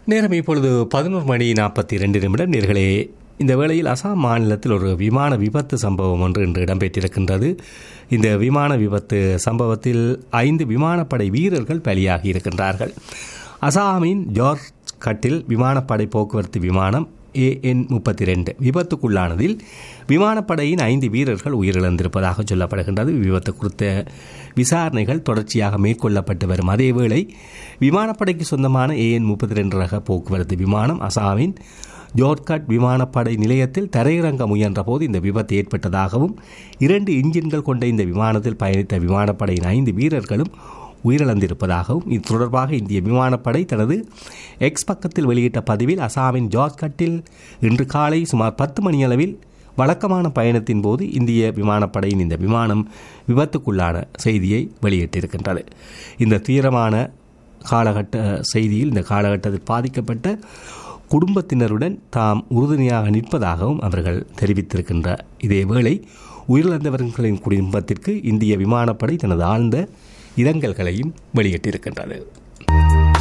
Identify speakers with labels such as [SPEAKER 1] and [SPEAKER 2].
[SPEAKER 1] நேரம் இப்பொழுது பதினோரு மணி நாற்பத்தி ரெண்டு நிமிடம் நேர்களே இந்த வேளையில் அசாம் மாநிலத்தில் ஒரு விமான விபத்து சம்பவம் ஒன்று இன்று இடம்பெற்றிருக்கின்றது இந்த விமான விபத்து சம்பவத்தில் ஐந்து விமானப்படை வீரர்கள் பலியாகி இருக்கின்றார்கள் அசாமின் ஜார்ஜ் கட்டில் விமானப்படை போக்குவரத்து விமானம் ஏஎன் முப்பத்தி ரெண்டு விபத்துக்குள்ளானதில் விமானப்படையின் ஐந்து வீரர்கள் உயிரிழந்திருப்பதாக சொல்லப்படுகின்றது விபத்து குறித்த விசாரணைகள் தொடர்ச்சியாக மேற்கொள்ளப்பட்டு வரும் அதேவேளை விமானப்படைக்கு சொந்தமான ஏஎன் முப்பத்தி ரெண்டு ரக போக்குவரத்து விமானம் அசாமின் ஜோர்கட் விமானப்படை நிலையத்தில் தரையிறங்க முயன்ற போது இந்த விபத்து ஏற்பட்டதாகவும் இரண்டு இன்ஜின்கள் கொண்ட இந்த விமானத்தில் பயணித்த விமானப்படையின் ஐந்து வீரர்களும் உயிரிழந்திருப்பதாகவும் இது தொடர்பாக இந்திய விமானப்படை தனது எக்ஸ் பக்கத்தில் வெளியிட்ட பதிவில் அசாமின் ஜார்கட்டில் இன்று காலை சுமார் பத்து மணியளவில் வழக்கமான பயணத்தின் போது இந்திய விமானப்படையின் இந்த விமானம் விபத்துக்குள்ளான செய்தியை வெளியிட்டிருக்கின்றது இந்த தீவிரமான காலகட்ட செய்தியில் இந்த காலகட்டத்தில் பாதிக்கப்பட்ட குடும்பத்தினருடன் தாம் உறுதுணையாக நிற்பதாகவும் அவர்கள் தெரிவித்திருக்கின்ற இதேவேளை உயிரிழந்தவர்களின் குடும்பத்திற்கு இந்திய விமானப்படை தனது ஆழ்ந்த இரங்கல்களையும் வெளியிட்டிருக்கின்றது